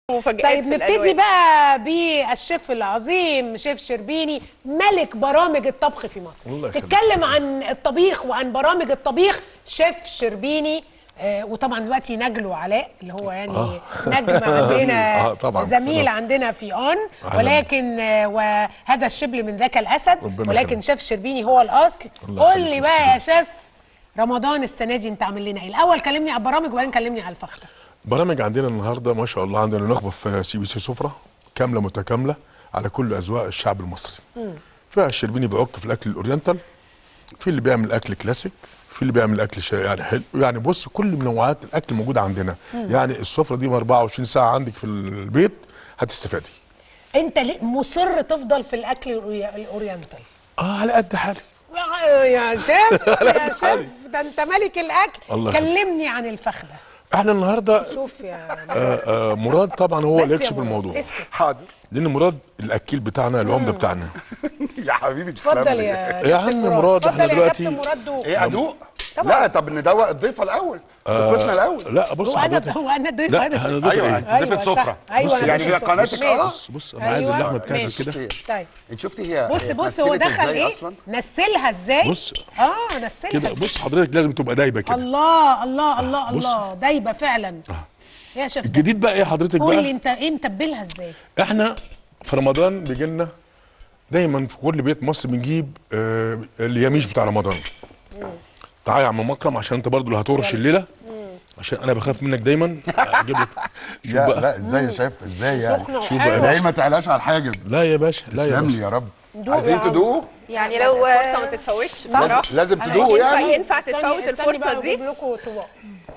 مفاجآت طيب في نبتدي الألوان. بقى بالشيف العظيم شيف شربيني ملك برامج الطبخ في مصر الله يخليك. تتكلم عن الطبيخ وعن برامج الطبيخ شيف شربيني آه وطبعا دلوقتي نجل وعلاء اللي هو يعني آه. نجم عندنا آه، طبعاً. زميل طبعاً. عندنا في اون أهلاً. ولكن آه وهذا الشبل من ذاك الاسد ربنا ولكن يخليك. شيف شربيني هو الاصل الله قول يخليك لي يا بقى يا سيدي. شيف رمضان السنه دي انت عامل لنا ايه الاول كلمني على البرامج وبعدين كلمني على الفخده برامج عندنا النهارده ما شاء الله عندنا نخبه في سي بي سي سفره كامله متكامله على كل اذواق الشعب المصري فيها الشربيني بيعك في الاكل الاورينتال في اللي بيعمل اكل كلاسيك في اللي بيعمل اكل شا... يعني حلو يعني بص كل منوعات الاكل موجوده عندنا يعني السفره دي 24 ساعه عندك في البيت هتستفادي انت ليه مصر تفضل في الاكل الأوري- الاورينتال اه على قد حالي يا شيف يا شيف ده انت ملك الاكل الله يخليك. كلمني عن الفخده احنا النهارده شوف يا آه آه مراد طبعا هو بس اللي يا يكشف مراد، الموضوع اسكت حاضر لان مراد الاكيل بتاعنا العمده بتاعنا يا حبيبي اتفضل تسلم لي. يا يا كابتن عم مراد مراد، احنا اتفضل يا دلوقتي- كابتن مراد دوق. ايه ادوق طبعاً. لا طب ندوق الضيفه الاول ضيفتنا الاول لا بص هو انا حضرتك هو انا ضيف لا انا احنا ضيف ايوه ايه انت ضيفه صح. سفره ايوه بص أنا يعني هي ضيفة سفرة. قناتك ماشي. اه بص بص انا عايز أيوة، اللحمه بتاعتي ماشي. كده طيب انت شفتي هي بص هي بص هو اتمثلت دخل إزاي ايه اصلا نسلها ازاي بص. اه نسلها كده ازاي بص حضرتك لازم تبقى دايبه كده الله الله الله بص. الله دايبه فعلا يا شيف ده. الجديد بقى ايه حضرتك قول لي بقى انت ايه متبلها ازاي احنا في رمضان بيجي لنا دايما في كل بيت مصر بنجيب آه اليميش بتاع رمضان تعالى يا عم مكرم عشان انت برضو اللي هتورش الليله عشان انا بخاف منك دايما اجيب لك شوف لا بقى لا ازاي يا شايف ازاي يعني سخنة شوف وحلوة. بقى ما تعلاش على الحاجب لا يا باشا لا يا تسلم لي باشا يا رب دوق عايزين يا عم. تدوقوا يعني لو فرصه ما تتفوتش بصراحه لازم أنا تدوقوا ينفع- يعني ينفع استني- تتفوت استني الفرصه بقى دي أجيب لكم طبق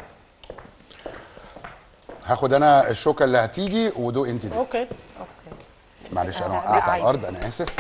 هاخد انا الشوكه اللي هتيجي ودوق انت دي اوكي معلش انا لا، وقعت على عادي. الارض انا اسف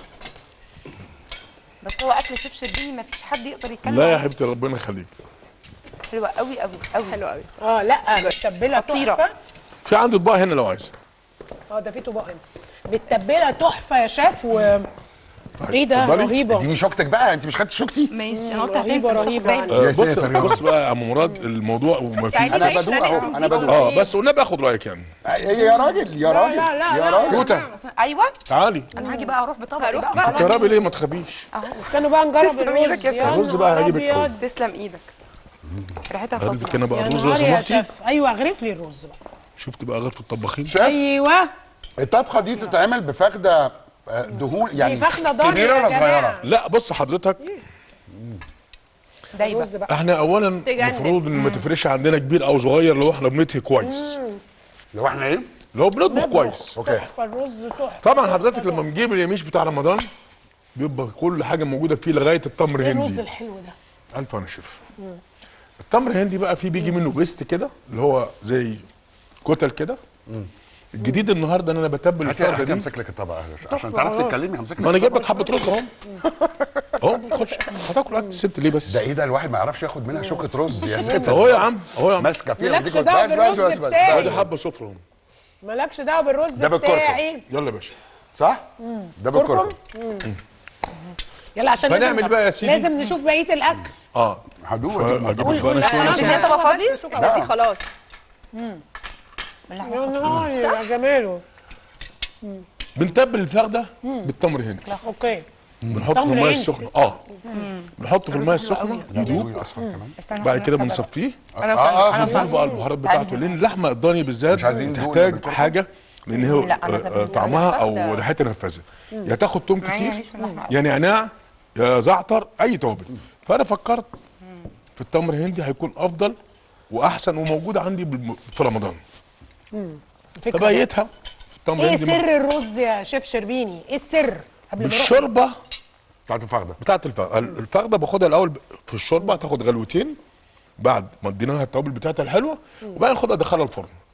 بس هو اكل شيف شربيني ما فيش حد يقدر يتكلم لا يا عنه. حبيبتي ربنا يخليك حلوه قوي قوي قوي حلو قوي اه لا متبله خطيرة. تحفه في عندي اطباق هنا لو عايز اه ده في طبق هنا متبله تحفه يا شيف و ايه ده اتفضلي. رهيبه اديني شوكتك بقى انت مش خدت شوكتي ماشي انا قلت رهيبة، هتنسى مش رهيبة. هاخد بالي. آه يا بص ساتر يا رب. بص بقى يا عم مراد الموضوع وما في عايزة انا تعيش بدوق لا، اهو لازم انا بدوق اه بس والنبي اخد رايك يعني يا راجل يا راجل لا، لا، يا لا، راجل توته ايوه تعالي انا هاجي بقى اروح بطبق هروح بقى بقى. جربي ليه ما تخبيش استنوا بقى نجرب تسلم الرز إيدك يا شيف. يا الرز بقى نهار هجيبك أبيض. كله. تسلم ايدك ريحتها غرفت فظيعه كده بقى يا الرز لو نهار يا سمحتي شيف ايوه اغرف لي الرز بقى شفت بقى غرفه الطباخين شيف ايوه الطبخه دي تتعمل بفخده آه، دهون يعني فخدة ضاني كبيره يا ولا جماعة. صغيره لا بص حضرتك دايبه الرز بقى احنا اولا تجنن. المفروض ان ما تفرقش عندنا كبير او صغير لو احنا بنطهي كويس لو احنا ايه لو بنطبخ كويس اوكي تحفه الرز تحفه طبعا حضرتك لما بنجيب اليميش بتاع رمضان بيبقى كل حاجه موجوده فيه لغايه التمر ايه الرز هندي الحلو ده الف انا شيف التمر هندي بقى فيه بيجي منه بيست كده اللي هو زي كتل كده الجديد النهارده ان انا بتبل هاتي الفرده هاتي دي امسك لك الطبق عشان تحفة تعرف خلاص. تتكلمي همسك ما انا لك جايب لك حبه رز اهو اهو خش هتاكل اكل الست ليه بس ده ايه ده الواحد ما يعرفش ياخد منها شوكه رز يا ست اهو يا عم اهو يا عم ماسكه فيها مالكش وديك- دعوة بس- بس- بالرز بس- بس- بتاعي. ادي حبه سفره اهو مالكش دعوه بالرز ده بالكركم. بتاعي يلا يا باشا صح ده بالكركم كركم يلا عشان هنعمل لازم بقى يا سيدي. لازم نشوف بقيه الاكل اه هدوق شوية أديك اجيب مرتبط. لك بقى انا شويه لا، نص. لا، هي طبق فاضي بس شكرا. دي خلاص يا نهار يا جماله بنتبل الفخده بالتمر هندي اوكي بنحطه في تمر الميه هندي. السخنه اه بنحطه في الميه السخنه يدوب أدوق أصفر كمان استنى بعد كده هعمل حاجة بنصفيه بقى. انا آه، آه، انا نضيف فاهمة. بقى البهارات بتاعته لان اللحمه الضاني بالذات مش عايزين ندوق تحتاج بالكركم؟ حاجه لان هو لا، أنا آه، ده آه، بالنسبة طعمها او للفخدة. ريحتها نفاذه يا تاخد توم مع إني كتير ماليش في اللحمة أوي. يا نعناع يا زعتر اي توابل فانا فكرت في التمر الهندي هيكون افضل واحسن وموجود عندي بالم- في رمضان فكره فبقيتها في التمر ايه الهندي سر الرز يا شيف شربيني ايه السر قبل ما اروح بالشوربه بتاعت الفخده بتاعت الفخده الفخده باخدها الاول ب- في الشوربه تاخد غلوتين بعد ما اديناها التوابل بتاعتها الحلوه وبعدين ناخدها ادخلها الفرن